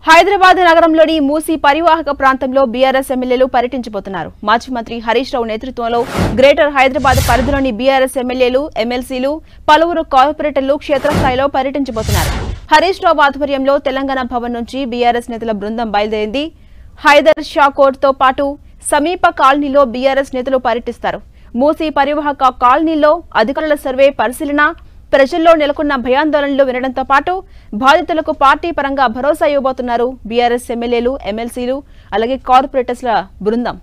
హైదరాబాద్ నగరంలోని మూసీ పరివాహక ప్రాంతంలో బీఆర్ఎస్ ఎమ్మెల్యేలు పర్యటించబోతున్నారు మాజీ మంత్రి హరీష్ రావు నేతృత్వంలో గ్రేటర్ హైదరాబాద్ పరిధిలోని బీఆర్ఎస్ ఎమ్మెల్యేలు ఎమ్మెల్సీలు పలువురు కార్పొరేటర్లు క్షేత్రస్థాయిలో పర్యటించబోతున్నారు హరీష్ రావు ఆధ్వర్యంలో తెలంగాణ భవన్ నుంచి బీఆర్ఎస్ నేతల బృందం బయలుదేరింది హైదర్ షా కోర్టుతో పాటు సమీప కాలనీలో బీఆర్ఎస్ నేతలు పర్యటిస్తారు మూసీ పరివాహక కాలనీలో అధికారుల సర్వే పరిశీలన ప్రజల్లో నెలకొన్న భయాందోళనలు వినడంతో పాటు బాధితులకు పార్టీ పరంగా భరోసా ఇవ్వబోతున్నారు బీఆర్ఎస్ ఎమ్మెల్యేలు ఎమ్మెల్సీలు అలాగే కార్పొరేటర్స్ల బృందం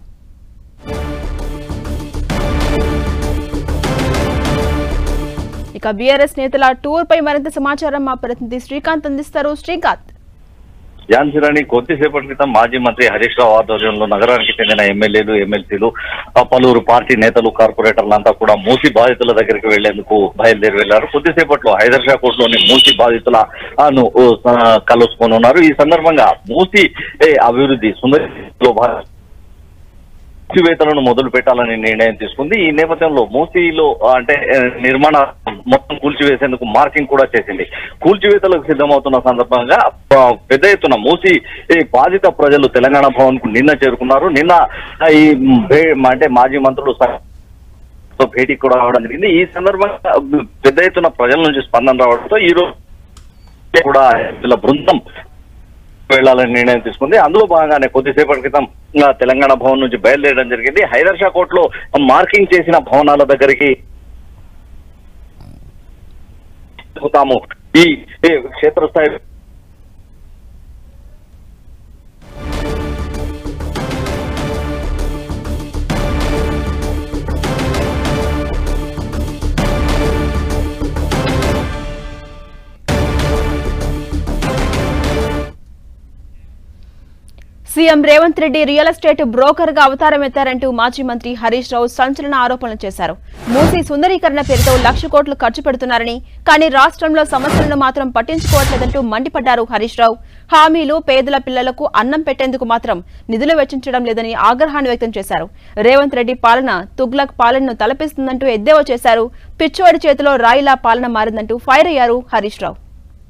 ఇక బీఆర్ఎస్ నేతల టూర్ పై మరింత సమాచారం మా ప్రతినిధి శ్రీకాంత్ అందిస్తారు శ్రీకాంత్ ఝాన్సీరాణి కొద్దిసేపటి క్రితం మాజీ మంత్రి హరీష్ రావు ఆధ్వర్యంలో నగరానికి చెందిన ఎమ్మెల్యేలు ఎమ్మెల్సీలు ఆ పలువురు పార్టీ నేతలు కార్పొరేటర్లంతా కూడా మూసి బాధితుల దగ్గరికి వెళ్లేందుకు బయలుదేరి వెళ్లారు కొద్దిసేపట్లో హైదర్షా కోర్టులోని మూసి బాధితుల ఆ, ను, ఓ, ఆ, కలుసుకొని ఉన్నారు ఈ సందర్భంగా మూసి ఏ, అభివృద్ధి సుందరిలో భాగంగా కూల్చివేతలను మొదలు పెట్టాలని నిర్ణయం తీసుకుంది ఈ నేపథ్యంలో మూసీలో ఆ, అంటే ఆ, నిర్మాణ మొత్తం కూల్చివేసేందుకు మార్కింగ్ కూడా చేసింది కూల్చివేతలకు సిద్ధమవుతున్న సందర్భంగా ఆ, పెద్ద ఎత్తున మూసి ఈ బాధిత ప్రజలు తెలంగాణ భవన్ కు నిన్న చేరుకున్నారు నిన్న ఆ, ఈ భే- అంటే మాజీ మంత్రులు స- తో భేటీకి కూడా రావడం జరిగింది ఈ సందర్భంగా పెద్ద ఎత్తున ప్రజల నుంచి స్పందన రావడంతో ఈ రోజు కూడా వీళ్ళ బృందం వెళ్లాలని నిర్ణయం తీసుకుంది అందులో భాగంగానే కొద్దిసేపటి క్రితం ఆ, తెలంగాణ భవన్ నుంచి బయలుదేరడం జరిగింది హైదర్షా కోర్టులో మార్కింగ్ చేసిన భవనాల దగ్గరికి తాము ఈ ఈ క్షేత్రస్థాయి CM Revanth Reddy real estate broker గా అవతారం ఎత్తారంటూ మాజీ మంత్రి హరీష్ రావు సంచలన ఆరోపణలు చేశారు మూసీ సుందరీకరణ పేరుతో లక్ష కోట్లు ఖర్చు పెడుతున్నారని కానీ రాష్ట్రంలో సమస్యలను మాత్రం పట్టించుకోవట్లేదంటూ మండిపడ్డారు హరీష్ రావు హామీలు పేదల పిల్లలకు అన్నం పెట్టేందుకు మాత్రం నిధులు వెచ్చించడం లేదని ఆగ్రహాన్ని వ్యక్తం చేశారు రేవంత్ రెడ్డి పాలన తుగ్లక్ పాలనను తలపిస్తుందంటూ ఎద్దేవా చేశారు పిచ్చోడి చేతిలో రాయిలా పాలన మారిందంటూ ఫైర్ అయ్యారు హరీష్ రావు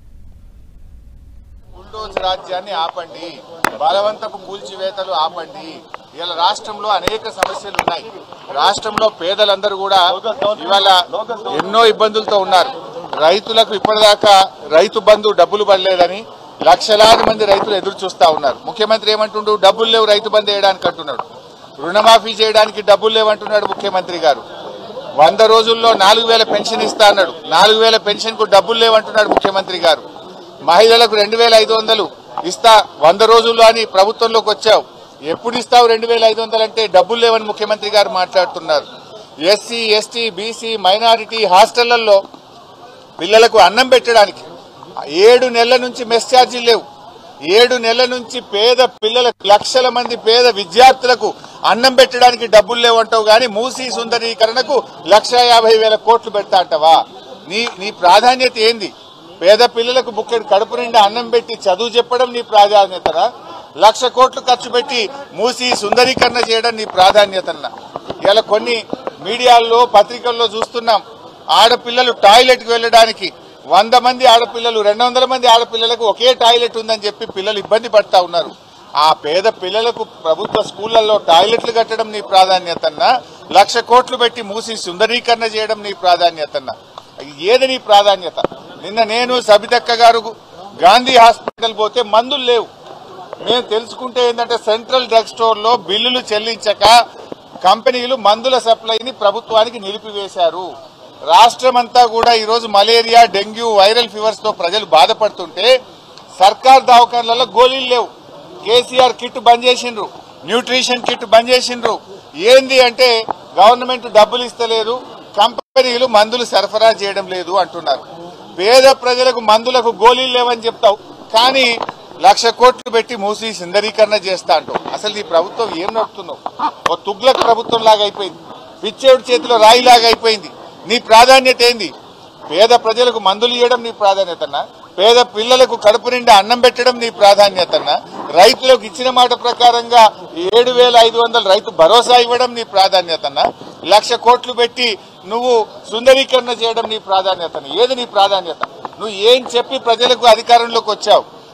బుల్డోజ్ రాజ్యాన్ని ఆపండి బలవంతపు కూల్చివేతలు ఆపండి ఇవాళ రాష్ట్రంలో అనేక సమస్యలు ఉన్నాయి రాష్ట్రంలో పేదలందరూ కూడా ఇవాళ ఎన్నో ఇబ్బందులతో ఉన్నారు రైతులకు ఇప్పటిదాకా రైతు బంధు డబ్బులు పడలేదని లక్షలాది మంది రైతులు ఎదురు చూస్తా ఉన్నారు ముఖ్యమంత్రి ఏమంటుండు డబ్బులు లేవు రైతు బంధు వేయడానికి అంటున్నాడు రుణమాఫీ చేయడానికి డబ్బులు లేవంటున్నాడు ముఖ్యమంత్రి గారు వంద రోజుల్లో నాలుగు వేల పెన్షన్ ఇస్తా అన్నాడు నాలుగు వేల పెన్షన్ కు డబ్బులు లేవంటున్నాడు ముఖ్యమంత్రి గారు మహిళలకు రెండు వేల ఐదు వందలు ఇస్తా వంద రోజుల్లో అని ప్రభుత్వంలోకి వచ్చావు ఎప్పుడు ఇస్తావు రెండు వేల ఐదు వందలు అంటే డబ్బులు లేవని ముఖ్యమంత్రి గారు మాట్లాడుతున్నారు ఎస్సీ ఎస్టీ బీసీ మైనారిటీ హాస్టళ్లలో పిల్లలకు అన్నం పెట్టడానికి ఏడు నెలల నుంచి మెస్ ఛార్జీలు లేవు ఏడు నెలల నుంచి పేద పిల్లలకు లక్షల మంది పేద విద్యార్థులకు అన్నం పెట్టడానికి డబ్బులు లేవంటావు గాని మూసీ సుందరీకరణకు లక్ష యాభై వేల కోట్లు పెడతా అంటావా నీ నీ ప్రాధాన్యత ఏంది పేద పిల్లలకు బుక్కెడు కడుపు నిండా అన్నం పెట్టి చదువు చెప్పడం నీ ప్రాధాన్యతనా లక్ష కోట్లు ఖర్చు పెట్టి మూసి సుందరీకరణ చేయడం నీ ప్రాధాన్యతనా ఇలా కొన్ని మీడియాల్లో పత్రికల్లో చూస్తున్నాం ఆడపిల్లలు టాయిలెట్ కి వెళ్ళడానికి వంద మంది ఆడపిల్లలు రెండు వందల మంది ఆడపిల్లలకు ఒకే టాయిలెట్ ఉందని చెప్పి పిల్లలు ఇబ్బంది పడతా ఉన్నారు ఆ పేద పిల్లలకు ప్రభుత్వ స్కూళ్లలో టాయిలెట్లు కట్టడం నీ ప్రాధాన్యతన్నా లక్ష కోట్లు పెట్టి మూసి సుందరీకరణ చేయడం నీ ప్రాధాన్యతన్నా ఏది నీ ప్రాధాన్యత నిన్న నేను సబితక్క గారు గాంధీ హాస్పిటల్ పోతే మందులు లేవు మేము తెలుసుకుంటే ఏంటంటే సెంట్రల్ డ్రగ్ స్టోర్ లో బిల్లులు చెల్లించక కంపెనీలు మందుల సప్లైని ప్రభుత్వానికి నిలిపివేశారు రాష్ట్రమంతా కూడా ఈరోజు మలేరియా డెంగ్యూ వైరల్ ఫీవర్స్ తో ప్రజలు బాధపడుతుంటే సర్కార్ దవాఖాన్లలో గోళీలు లేవు కేసీఆర్ కిట్ బంద్ చేసిండ్రు న్యూట్రిషన్ కిట్ బంద్ చేసిండ్రు ఏంది అంటే గవర్నమెంట్ డబ్బులు ఇస్తలేదు కంపెనీలు మందులు సరఫరా చేయడం లేదు అంటున్నారు పేద ప్రజలకు మందులకు గోళీలు లేవని చెప్తావు కానీ లక్ష కోట్లు పెట్టి మూసి సుందరీకరణ చేస్తా అంటావు అసలు ఈ ప్రభుత్వం ఏం నడుపుతున్నావు ఓ తుగ్లక్ ప్రభుత్వం లాగా అయిపోయింది పిచ్చేవుడి చేతిలో రాయి లాగా అయిపోయింది నీ ప్రాధాన్యత ఏంది పేద ప్రజలకు మందులు ఇవ్వడం నీ ప్రాధాన్యతనా పేద పిల్లలకు కడుపు నిండా అన్నం పెట్టడం నీ ప్రాధాన్యతనా రైతులకు ఇచ్చిన మాట ప్రకారంగా ఏడు వేల ఐదు వందల రైతు భరోసా ఇవ్వడం నీ ప్రాధాన్యతనా లక్ష కోట్లు పెట్టి నువ్వు సుందరీకరణ చేయడం నీ ప్రాధాన్యతన ఏది నీ ప్రాధాన్యత నువ్వు ఏం చెప్పి ప్రజలకు అధికారంలోకి వచ్చావు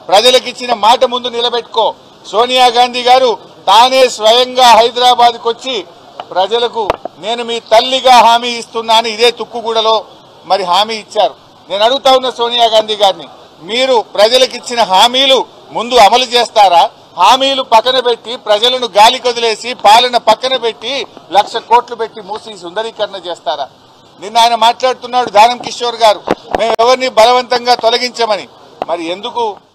ప్రజలకు ఇచ్చిన మాట ముందు నిలబెట్టుకో సోనియా గాంధీ గారు తానే స్వయంగా హైదరాబాద్కు వచ్చి ప్రజలకు నేను మీ తల్లిగా హామీ ఇస్తున్నాను ఇదే తుక్కుగూడలో మరి హామీ ఇచ్చారు నేను అడుగుతా ఉన్న సోనియా గాంధీ గారిని మీరు ప్రజలకు ఇచ్చిన హామీలు ముందు అమలు చేస్తారా హామీలు పక్కన పెట్టి ప్రజలను గాలి కొదిలేసి పాలన పక్కన పెట్టి లక్ష కోట్లు పెట్టి మూసి సుందరీకరణ చేస్తారా నిన్న ఆయన మాట్లాడుతున్నాడు దానం కిషోర్ గారు మేము ఎవరిని బలవంతంగా తొలగించమని మరి ఎందుకు